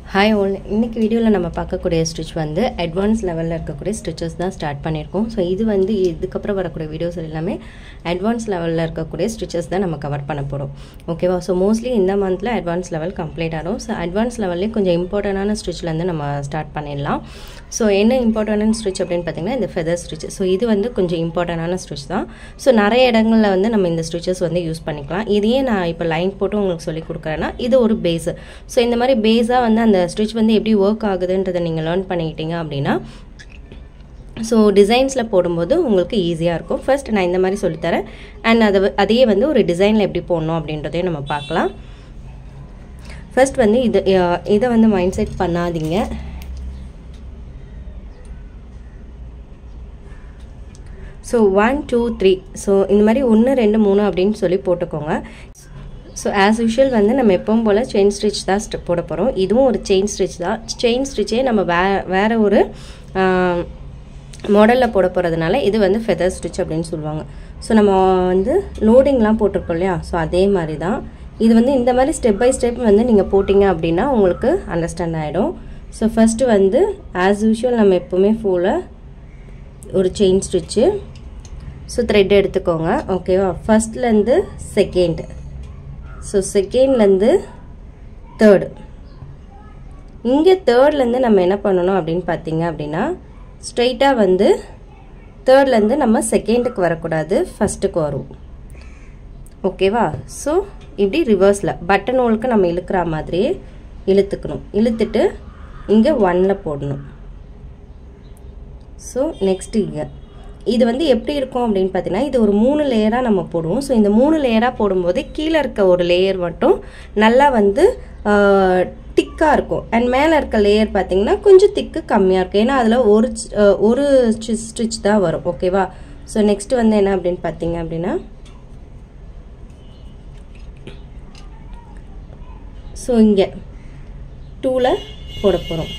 hi ஓல் இன்னைக்கு வீடியோவில் நம்ம பார்க்கக்கூடிய ஸ்டிச் வந்து அட்வான்ஸ் லெவலில் இருக்கக்கூடிய ஸ்டிச்சஸ் தான் ஸ்டார்ட் பண்ணியிருக்கோம் ஸோ இது வந்து இதுக்கப்புறம் வரக்கூடிய வீடியோஸ் எல்லாமே அட்வான்ஸ் லெவலில் இருக்கக்கூடிய ஸ்டிச்சஸ் தான் நம்ம கவர் பண்ண போகிறோம் ஓகேவா ஸோ மோஸ்ட்லி இந்த மந்தில் அட்வான்ஸ் லெவல் கம்ப்ளீட் ஆகும் ஸோ அட்வான்ஸ் லெவல்லே கொஞ்சம் இம்பார்ட்டண்டான ஸ்டிச்லேருந்து நம்ம ஸ்டார்ட் பண்ணிடலாம் ஸோ என்ன இம்பார்ட்டண்டான ஸ்டிச் அப்படின்னு பார்த்தீங்கன்னா இந்த ஃபெதர் ஸ்டிச் ஸோ இது வந்து கொஞ்சம் இம்பார்ட்டண்டான ஸ்டிச் தான் ஸோ நிறைய இடங்களில் வந்து நம்ம இந்த ஸ்டிச்சஸ் வந்து யூஸ் பண்ணிக்கலாம் இதையே நான் இப்போ லைன் போட்டு உங்களுக்கு சொல்லி கொடுக்குறேன்னா இது ஒரு பேஸு ஸோ இந்த மாதிரி பேஸாக வந்து அந்த ஸ்டிச் வந்து எப்படி ஒர்க் ஆகுதுன்றதை நீங்கள் லேர்ன் பண்ணிக்கிட்டீங்க அப்படின்னா ஸோ டிசைன்ஸில் போடும்போது உங்களுக்கு ஈஸியாக இருக்கும் ஃபர்ஸ்ட் நான் இந்த மாதிரி சொல்லித்தரேன் அண்ட் அதை அதையே வந்து ஒரு டிசைனில் எப்படி போடணும் அப்படின்றதையும் நம்ம பார்க்கலாம் ஃபர்ஸ்ட் வந்து இது இதை வந்து மைண்ட் செட் பண்ணாதீங்க so one two three so இந்த மாதிரி ஒன்று ரெண்டு மூணு அப்படின்னு சொல்லி போட்டுக்கோங்க ஸோ ஆஸ் யூஷுவல் வந்து நம்ம எப்பவும் போல் செயின் ஸ்டிச் தான் ஸ்ட் போட போகிறோம் இதுவும் ஒரு செயின் ஸ்டிச் தான் செயின் ஸ்டிச்சே நம்ம வே வேறு ஒரு மாடலில் போட போகிறதுனால இது வந்து ஃபெதர் ஸ்டிச் அப்படின்னு சொல்லுவாங்க ஸோ நம்ம வந்து லோடிங்லாம் போட்டிருக்கோம் இல்லையா ஸோ அதே மாதிரி தான் இது வந்து இந்த மாதிரி ஸ்டெப் பை ஸ்டெப் வந்து நீங்கள் போட்டிங்க அப்படின்னா உங்களுக்கு அண்டர்ஸ்டாண்ட் ஆகிடும் ஸோ ஃபஸ்ட்டு வந்து ஆஸ் யூஷுவல் நம்ம எப்போவுமே ஃபுல்லாக ஒரு செயின் ஸ்டிச்சு ஸோ த்ரெட் எடுத்துக்கோங்க ஓகேவா ஃபஸ்ட்லேருந்து செகண்ட் ஸோ செகண்ட்லேருந்து தேர்டு இங்கே தேர்ட்லேருந்து நம்ம என்ன பண்ணணும் அப்படின்னு பார்த்தீங்க அப்படின்னா ஸ்ட்ரெயிட்டாக வந்து தேர்ட்லேருந்து நம்ம செகண்டுக்கு வரக்கூடாது ஃபஸ்ட்டுக்கு வரும் ஓகேவா ஸோ இப்படி ரிவர்ஸில் பட்டன் ஹோலுக்கு நம்ம இழுக்கிற மாதிரியே இழுத்துக்கணும் இழுத்துட்டு இங்கே ஒனில் போடணும் ஸோ நெக்ஸ்ட்டு இங்கே இது வந்து எப்படி இருக்கும் அப்படின்னு பார்த்தீங்கன்னா இது ஒரு மூணு லேயராக நம்ம போடுவோம் ஸோ இந்த மூணு லேயராக போடும்போது கீழே இருக்க ஒரு லேயர் மட்டும் நல்லா வந்து திக்காக இருக்கும் அண்ட் மேலே இருக்க லேயர் பார்த்தீங்கன்னா கொஞ்சம் திக்கு கம்மியாக இருக்கும் ஏன்னா அதில் ஒரு ஒரு ஸ்டிச் தான் வரும் ஓகேவா ஸோ நெக்ஸ்ட் வந்து என்ன அப்படின்னு பார்த்தீங்க அப்படின்னா ஸோ இங்கே டூவில் போட போகிறோம்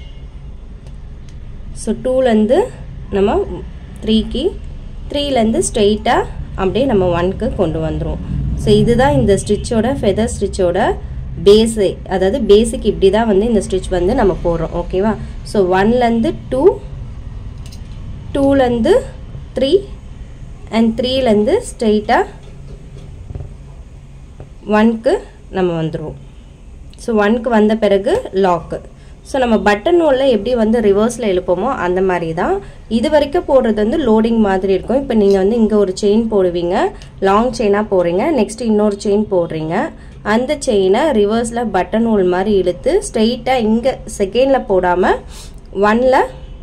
ஸோ டூலேருந்து நம்ம த்ரீக்கு த்ரீலேருந்து ஸ்ட்ரெயிட்டாக அப்படியே நம்ம ஒன்க்கு கொண்டு வந்துடும் ஸோ இதுதான் இந்த ஸ்டிச்சோட ஃபெதர் ஸ்டிச்சோட பேஸு அதாவது பேசிக் இப்படி தான் வந்து இந்த ஸ்டிச் வந்து நம்ம போடுறோம் ஓகேவா ஸோ ஒன்லேருந்து டூ டூலேருந்து த்ரீ அண்ட் த்ரீலேருந்து ஸ்ட்ரெயிட்டாக ஒன்க்கு நம்ம வந்துடுவோம் ஸோ ஒன்க்கு வந்த பிறகு லாக்கு ஸோ நம்ம பட்டன் ஹோலில் எப்படி வந்து ரிவர்ஸில் எழுப்போமோ அந்த மாதிரி தான் இது வரைக்கும் போடுறது வந்து லோடிங் மாதிரி இருக்கும் இப்போ நீங்கள் வந்து இங்கே ஒரு செயின் போடுவீங்க லாங் செயினாக போடுறீங்க நெக்ஸ்ட் இன்னொரு செயின் போடுறீங்க அந்த செயினை ரிவர்ஸில் பட்டன் ஹோல் மாதிரி இழுத்து ஸ்ட்ரெயிட்டாக இங்கே செகண்டில் போடாமல் ஒனில்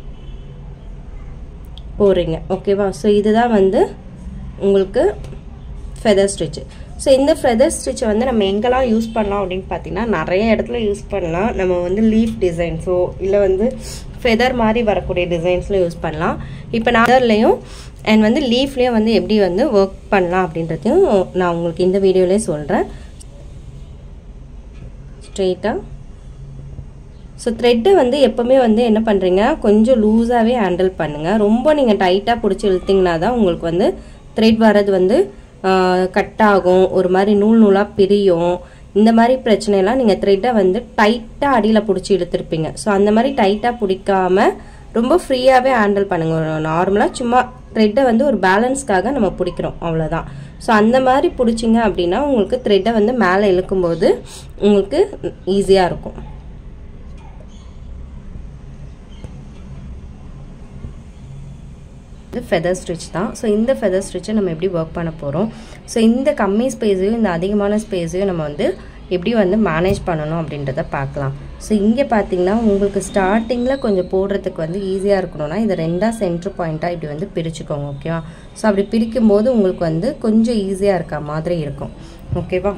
போடுறீங்க ஓகேவா ஸோ இதுதான் வந்து உங்களுக்கு ஃபெதர் ஸ்டிச்சு ஸோ இந்த ஃபெதர் ஸ்டிச்சை வந்து நம்ம எங்கெல்லாம் யூஸ் பண்ணலாம் அப்படின்னு பார்த்தீங்கன்னா நிறைய இடத்துல யூஸ் பண்ணலாம் நம்ம வந்து லீஃப் டிசைன்ஸோ இல்லை வந்து ஃபெதர் மாதிரி வரக்கூடிய டிசைன்ஸில் யூஸ் பண்ணலாம் இப்போ நான் அதர்லேயும் அண்ட் வந்து லீஃப்லேயும் வந்து எப்படி வந்து ஒர்க் பண்ணலாம் அப்படின்றதையும் நான் உங்களுக்கு இந்த வீடியோலேயே சொல்கிறேன் ஸ்ட்ரெயிட்டாக ஸோ த்ரெட்டை வந்து எப்போவுமே வந்து என்ன பண்ணுறீங்க கொஞ்சம் லூஸாகவே ஹேண்டில் பண்ணுங்கள் ரொம்ப நீங்கள் டைட்டாக பிடிச்சி இழுத்திங்கன்னா தான் உங்களுக்கு வந்து த்ரெட் வர்றது வந்து கட் ஆகும் ஒரு மாதிரி நூல் நூலாக பிரியும் இந்த மாதிரி பிரச்சனையெல்லாம் நீங்கள் த்ரெட்டை வந்து டைட்டாக அடியில் பிடிச்சி இழுத்துருப்பீங்க ஸோ அந்த மாதிரி டைட்டாக பிடிக்காம ரொம்ப ஃப்ரீயாகவே ஹேண்டில் பண்ணுங்கள் நார்மலாக சும்மா த்ரெட்டை வந்து ஒரு பேலன்ஸ்க்காக நம்ம பிடிக்கிறோம் அவ்வளோதான் ஸோ அந்த மாதிரி பிடிச்சிங்க அப்படின்னா உங்களுக்கு த்ரெட்டை வந்து மேலே இழுக்கும்போது உங்களுக்கு ஈஸியாக இருக்கும் இது ஃபெதர் ஸ்டிச் தான் ஸோ இந்த ஃபெதர் ஸ்டிச்சை நம்ம எப்படி ஒர்க் பண்ண போகிறோம் ஸோ இந்த கம்மி ஸ்பேஸையும் இந்த அதிகமான ஸ்பேஸையும் நம்ம வந்து எப்படி வந்து மேனேஜ் பண்ணணும் அப்படின்றத பார்க்கலாம் ஸோ இங்கே பார்த்தீங்கன்னா உங்களுக்கு ஸ்டார்டிங்கில் கொஞ்சம் போடுறதுக்கு வந்து ஈஸியாக இருக்கணும்னா இதை ரெண்டாக சென்ட்ரு பாயிண்ட்டாக இப்படி வந்து பிரிச்சுக்கோங்க ஓகேவா ஸோ அப்படி பிரிக்கும் போது உங்களுக்கு வந்து கொஞ்சம் ஈஸியாக இருக்க மாதிரி இருக்கும் ஓகேவா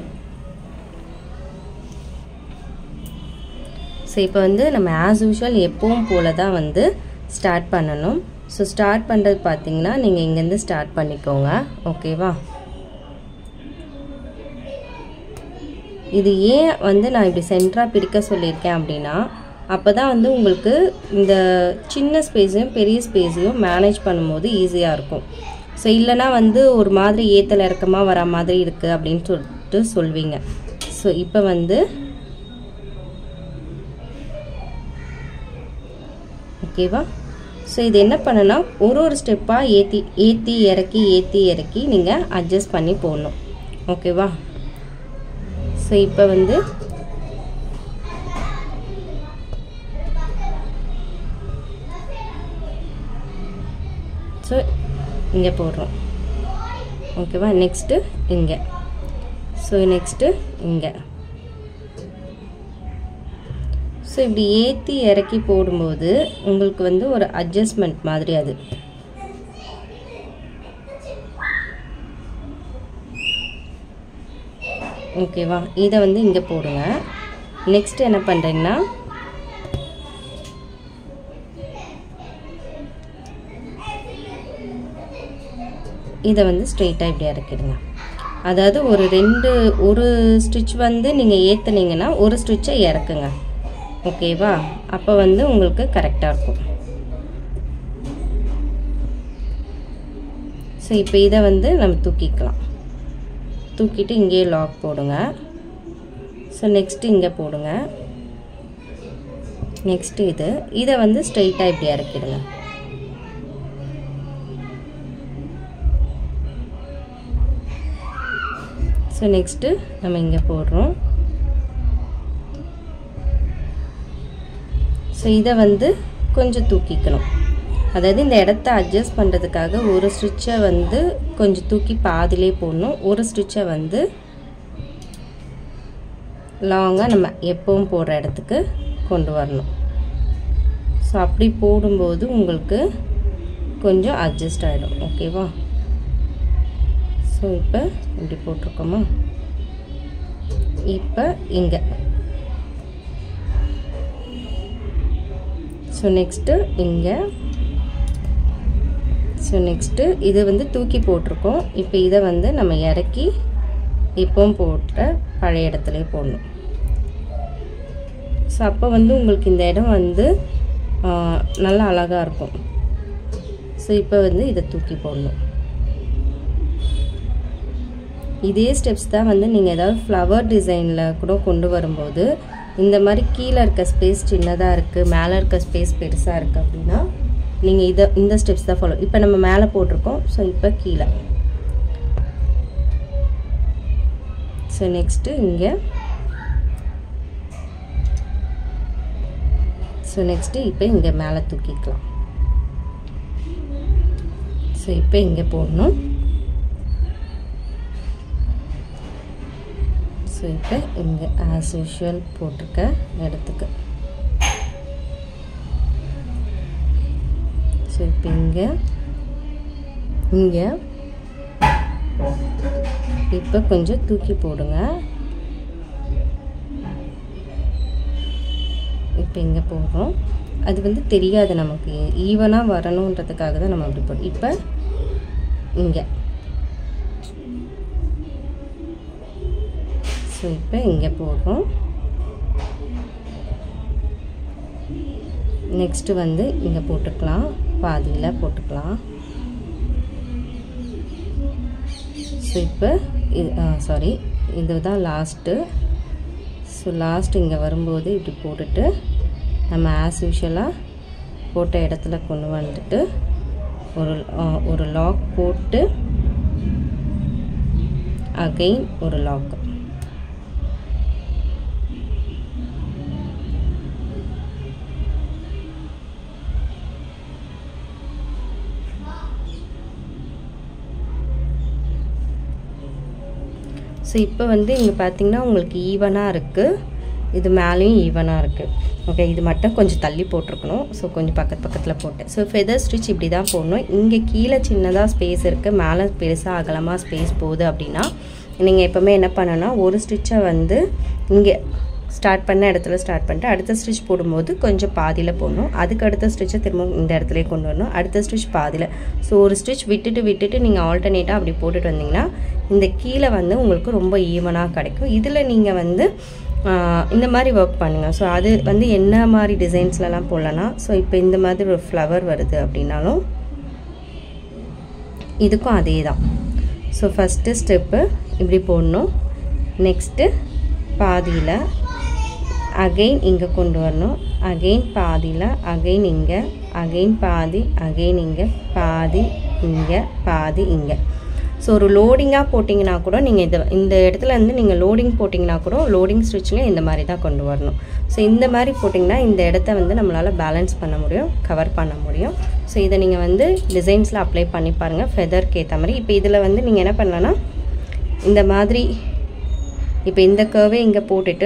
ஸோ இப்போ வந்து நம்ம ஆஸ் யூஷுவல் எப்பவும் போல தான் வந்து ஸ்டார்ட் பண்ணணும் ஸோ ஸ்டார்ட் பண்ணுறது பார்த்தீங்கன்னா நீங்கள் இங்கேருந்து ஸ்டார்ட் பண்ணிக்கோங்க ஓகேவா இது ஏன் வந்து நான் இப்படி சென்டராக பிரிக்க சொல்லியிருக்கேன் அப்படின்னா அப்போ தான் வந்து உங்களுக்கு இந்த சின்ன ஸ்பேஸையும் பெரிய ஸ்பேஸையும் மேனேஜ் பண்ணும்போது ஈஸியாக இருக்கும் ஸோ இல்லைனா வந்து ஒரு மாதிரி ஏத்தல் இறக்கமாக வர மாதிரி இருக்குது அப்படின்னு சொல்லிட்டு சொல்வீங்க ஸோ இப்போ வந்து ஓகேவா ஸோ இது என்ன பண்ணுன்னா ஒரு ஒரு ஸ்டெப்பாக ஏற்றி ஏற்றி இறக்கி ஏற்றி இறக்கி நீங்கள் அட்ஜஸ்ட் பண்ணி போடணும் ஓகேவா ஸோ இப்போ வந்து ஸோ இங்கே போடுறோம் ஓகேவா நெக்ஸ்ட்டு இங்கே ஸோ நெக்ஸ்ட்டு இங்கே ஸோ இப்படி ஏற்றி இறக்கி போடும்போது உங்களுக்கு வந்து ஒரு அட்ஜஸ்ட்மெண்ட் மாதிரி அது ஓகேவா இதை வந்து இங்கே போடுங்க நெக்ஸ்ட் என்ன பண்ணுறீங்கன்னா இதை வந்து ஸ்ட்ரெயிட்டாக இப்படி இறக்கிடுங்க அதாவது ஒரு ரெண்டு ஒரு ஸ்டிச் வந்து நீங்கள் ஏற்றுனீங்கன்னா ஒரு ஸ்டிச்சை இறக்குங்க ஓகேவா அப்போ வந்து உங்களுக்கு கரெக்டாக இருக்கும் ஸோ இப்போ இதை வந்து நம்ம தூக்கிக்கலாம் தூக்கிட்டு இங்கேயே லாக் போடுங்க ஸோ நெக்ஸ்ட்டு இங்கே போடுங்க நெக்ஸ்ட்டு இது இதை வந்து ஸ்ட்ரெயிட்டாக இப்படி இறக்கிடுங்க ஸோ நெக்ஸ்ட்டு நம்ம இங்கே போடுறோம் ஸோ இதை வந்து கொஞ்சம் தூக்கிக்கணும் அதாவது இந்த இடத்த அட்ஜஸ்ட் பண்ணுறதுக்காக ஒரு ஸ்டிச்சை வந்து கொஞ்சம் தூக்கி பாதிலே போடணும் ஒரு ஸ்டிச்சை வந்து லாங்காக நம்ம எப்பவும் போடுற இடத்துக்கு கொண்டு வரணும் ஸோ அப்படி போடும்போது உங்களுக்கு கொஞ்சம் அட்ஜஸ்ட் ஆகிடும் ஓகேவா ஸோ இப்போ இப்படி போட்டிருக்கோமா இப்போ இங்கே ஸோ நெக்ஸ்ட்டு இங்கே ஸோ நெக்ஸ்ட்டு இது வந்து தூக்கி போட்டிருக்கோம் இப்போ இதை வந்து நம்ம இறக்கி இப்போவும் போட்ட பழைய இடத்துலையே போடணும் ஸோ அப்போ வந்து உங்களுக்கு இந்த இடம் வந்து நல்லா அழகாக இருக்கும் ஸோ இப்போ வந்து இதை தூக்கி போடணும் இதே ஸ்டெப்ஸ் தான் வந்து நீங்கள் ஏதாவது ஃப்ளவர் டிசைனில் கூட கொண்டு வரும்போது இந்த மாதிரி கீழே இருக்க ஸ்பேஸ் சின்னதாக இருக்குது மேலே இருக்க ஸ்பேஸ் பெருசாக இருக்குது அப்படின்னா நீங்கள் இதை இந்த ஸ்டெப்ஸ் தான் ஃபாலோ இப்போ நம்ம மேலே போட்டிருக்கோம் ஸோ இப்போ கீழே ஸோ நெக்ஸ்ட்டு இங்கே ஸோ நெக்ஸ்ட்டு இப்போ இங்கே மேலே தூக்கிக்கலாம் ஸோ இப்போ இங்கே போடணும் ஸோ இப்போ இங்கே ஆஸ் யூஷுவல் போட்டிருக்க இடத்துக்கு ஸோ இப்போ இங்கே இங்கே இப்போ கொஞ்சம் தூக்கி போடுங்க இப்போ இங்கே போடுறோம் அது வந்து தெரியாது நமக்கு ஈவனாக வரணுன்றதுக்காக தான் நம்ம அப்படி போடுறோம் இப்போ இங்கே ஸோ இப்போ இங்கே போடுறோம் நெக்ஸ்ட்டு வந்து இங்கே போட்டுக்கலாம் பாதியில் போட்டுக்கலாம் ஸோ இப்போ இது சாரி இதுதான் லாஸ்ட்டு ஸோ லாஸ்ட் இங்கே வரும்போது இப்படி போட்டுட்டு நம்ம ஆஸ் யூஷுவலாக போட்ட இடத்துல கொண்டு வந்துட்டு ஒரு ஒரு லாக் போட்டு அகெயின் ஒரு லாக் ஸோ இப்போ வந்து இங்கே பார்த்தீங்கன்னா உங்களுக்கு ஈவனாக இருக்குது இது மேலேயும் ஈவனாக இருக்குது ஓகே இது மட்டும் கொஞ்சம் தள்ளி போட்டிருக்கணும் ஸோ கொஞ்சம் பக்கத்து பக்கத்தில் போட்டேன் ஸோ ஃபெதர் ஸ்டிச் இப்படி தான் போடணும் இங்கே கீழே சின்னதாக ஸ்பேஸ் இருக்குது மேலே பெருசாக அகலமாக ஸ்பேஸ் போகுது அப்படின்னா நீங்கள் எப்போவுமே என்ன பண்ணணும்னா ஒரு ஸ்டிச்சை வந்து இங்கே ஸ்டார்ட் பண்ண இடத்துல ஸ்டார்ட் பண்ணிட்டு அடுத்த ஸ்டிச் போடும்போது கொஞ்சம் பாதியில் போடணும் அதுக்கு அடுத்த ஸ்டிச்சை திரும்ப இந்த இடத்துலையே கொண்டு வரணும் அடுத்த ஸ்டிச் பாதியில் ஸோ ஒரு ஸ்டிச் விட்டுட்டு விட்டுட்டு நீங்கள் ஆல்டர்னேட்டாக அப்படி போட்டுட்டு வந்தீங்கன்னா இந்த கீழே வந்து உங்களுக்கு ரொம்ப ஈவனாக கிடைக்கும் இதில் நீங்கள் வந்து இந்த மாதிரி ஒர்க் பண்ணுங்கள் ஸோ அது வந்து என்ன மாதிரி டிசைன்ஸ்லலாம் போடலன்னா ஸோ இப்போ இந்த மாதிரி ஒரு ஃப்ளவர் வருது அப்படின்னாலும் இதுக்கும் அதே தான் ஸோ ஃபஸ்ட்டு ஸ்டெப்பு இப்படி போடணும் நெக்ஸ்ட்டு பாதியில் அகெயின் இங்கே கொண்டு வரணும் அகெயின் பாதியில் அகெயின் இங்கே அகெயின் பாதி அகெயின் இங்கே பாதி இங்கே பாதி இங்கே ஸோ ஒரு லோடிங்காக போட்டிங்கன்னா கூட நீங்கள் இதை இந்த இடத்துல இருந்து நீங்கள் லோடிங் போட்டிங்கன்னா கூட லோடிங் ஸ்டிச்சில் இந்த மாதிரி தான் கொண்டு வரணும் ஸோ இந்த மாதிரி போட்டிங்கன்னா இந்த இடத்த வந்து நம்மளால் பேலன்ஸ் பண்ண முடியும் கவர் பண்ண முடியும் ஸோ இதை நீங்கள் வந்து டிசைன்ஸில் அப்ளை பண்ணி பாருங்கள் ஃபெதருக்கு ஏற்ற மாதிரி இப்போ இதில் வந்து நீங்கள் என்ன பண்ணலான்னா இந்த மாதிரி இப்போ இந்த கர்வே இங்கே போட்டுட்டு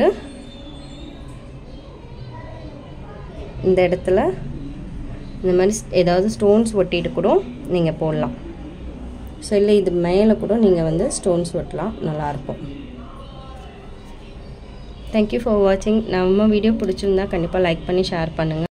இந்த இடத்துல இந்த மாதிரி ஏதாவது ஸ்டோன்ஸ் ஒட்டிட்டு கூட நீங்கள் போடலாம் ஸோ இல்லை இது மேலே கூட நீங்கள் வந்து ஸ்டோன்ஸ் ஒட்டலாம் நல்லாயிருக்கும் தேங்க்யூ ஃபார் வாட்சிங் நம்ம வீடியோ பிடிச்சிருந்தா கண்டிப்பாக லைக் பண்ணி ஷேர் பண்ணுங்கள்